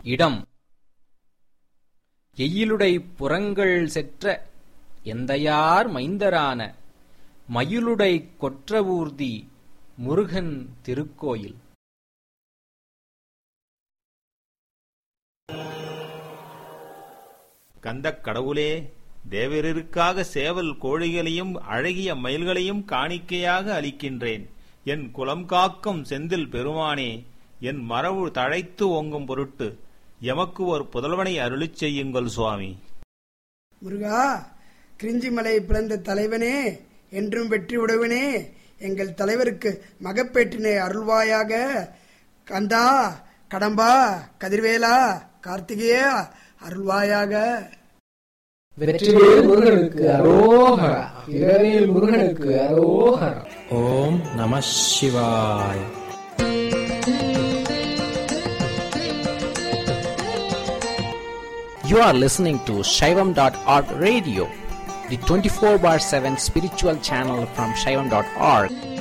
இடம் எயிலுடை புறங்கள் செற்ற எந்தையார் மைந்தரான மயிலுடை கொற்றவூர்தி முருகன் திருக்கோயில் கந்தக் கடவுளே தேவரிற்காக சேவல் கோழிகளையும் அழகிய மயில்களையும் காணிக்கையாக அளிக்கின்றேன் என் குலம் காக்கும் செந்தில் பெருமானே என் மரபு தழைத்து ஓங்கும் பொருட்டு எமக்கு ஒரு புதல்வனை அருளிச் செய்யுங்கள் சுவாமி முருகா கிரிஞ்சிமலை பிளந்த தலைவனே என்றும் வெற்றி உடையவனே எங்கள் தலைவருக்கு மகப்பேற்றினை அருள்வாயாக கந்தா கடம்பா கதிர்வேலா கார்த்திகேயா அருள்வாயாக வெற்றிவேல் முருகனுக்கு அரோகரா இரவேல் முருகனுக்கு அரோகரா ஓம் நம சிவாய் You are listening to Shaivam.org radio, the 24 bar 7 spiritual channel from Shaivam.org.